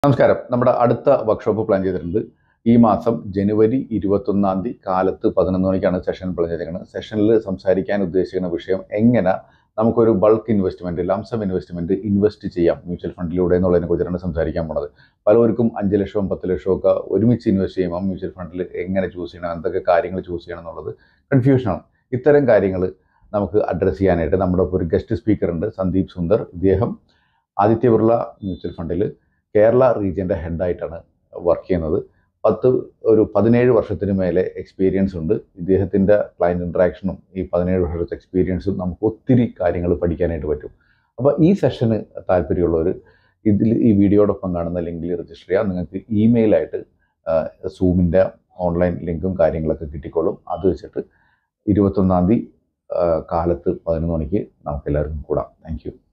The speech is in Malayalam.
നമസ്കാരം നമ്മുടെ അടുത്ത വർക്ക്ഷോപ്പ് പ്ലാൻ ചെയ്തിട്ടുണ്ട് ഈ മാസം ജനുവരി ഇരുപത്തൊന്നാം തീയതി കാലത്ത് പതിനൊന്ന് മണിക്കാണ് സെഷൻ പ്ലാൻ ചെയ്തിരിക്കുന്നത് സെഷനിൽ സംസാരിക്കാൻ ഉദ്ദേശിക്കുന്ന വിഷയം എങ്ങനെ നമുക്കൊരു bulk investment lumpsum investment invest ചെയ്യാം മ്യൂച്വൽ ഫണ്ടിലൂടെ എന്നുള്ളതിനെ കുറിച്ചാണ് സംസാരിക്കാൻ പോണത് പലവർക്കും അഞ്ച് ലക്ഷവും പത്ത് ലക്ഷവും ഒക്കെ ഒരുമിച്ച് ഇൻവെസ്റ്റ് ചെയ്യുമ്പോൾ മ്യൂച്വൽ ഫണ്ടിൽ എങ്ങനെ ചൂസ് ചെയ്യണം എന്തൊക്കെ കാര്യങ്ങൾ ചൂസ് ചെയ്യണം എന്നുള്ളത് കൺഫ്യൂഷനാണ് ഇത്തരം കാര്യങ്ങൾ നമുക്ക് അഡ്രസ്സ് ചെയ്യാനായിട്ട് നമ്മുടെ ഒപ്പം ഒരു ഗസ്റ്റ് സ്പീക്കർ ഉണ്ട് സന്ദീപ് സുന്ദർ ഇദ്ദേഹം ആദിത്യ ബിർള മ്യൂച്വൽ ഫണ്ടിൽ കേരള റീജിയൻ്റെ ഹെഡായിട്ടാണ് വർക്ക് ചെയ്യുന്നത് പത്ത് ഒരു പതിനേഴ് വർഷത്തിന് മേലെ എക്സ്പീരിയൻസ് ഉണ്ട് ഇദ്ദേഹത്തിൻ്റെ ക്ലയൻറ്റ് ഇൻട്രാക്ഷനും ഈ പതിനേഴ് വർഷത്തെ എക്സ്പീരിയൻസും നമുക്ക് ഒത്തിരി കാര്യങ്ങൾ പഠിക്കാനായിട്ട് പറ്റും അപ്പോൾ ഈ സെഷന് താല്പര്യമുള്ളവർ ഇതിൽ ഈ വീഡിയോടൊപ്പം കാണുന്ന ലിങ്കിൽ രജിസ്റ്റർ ചെയ്യാം നിങ്ങൾക്ക് ഇമെയിലായിട്ട് സൂമിൻ്റെ ഓൺലൈൻ ലിങ്കും കാര്യങ്ങളൊക്കെ കിട്ടിക്കോളും അത് വെച്ചിട്ട് ഇരുപത്തൊന്നാം തീയതി കാലത്ത് പതിനൊന്ന് മണിക്ക് നമുക്ക് എല്ലാവർക്കും കൂടാം താങ്ക് യു